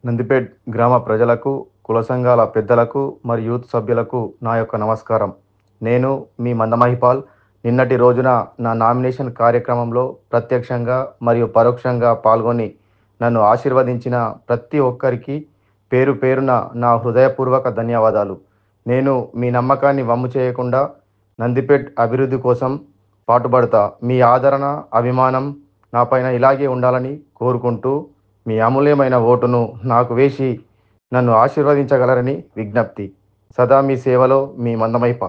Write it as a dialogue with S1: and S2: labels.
S1: నందిపేట్ గ్రామ ప్రజలకు కుల సంఘాల పెద్దలకు మరియు యూత్ సభ్యులకు నా యొక్క నమస్కారం నేను మీ మందమహిపాల్ నిన్నటి రోజున నా నామినేషన్ కార్యక్రమంలో ప్రత్యక్షంగా మరియు పరోక్షంగా పాల్గొని నన్ను ఆశీర్వదించిన ప్రతి ఒక్కరికి పేరు పేరున నా హృదయపూర్వక ధన్యవాదాలు నేను మీ నమ్మకాన్ని వమ్ము చేయకుండా నందిపేట్ అభివృద్ధి కోసం పాటుపడతా మీ ఆదరణ అభిమానం నా పైన ఇలాగే ఉండాలని కోరుకుంటూ మీ అమూల్యమైన ఓటును నాకు వేసి నన్ను ఆశీర్వదించగలరని విజ్ఞప్తి సదా మీ సేవలో మీ మందమైప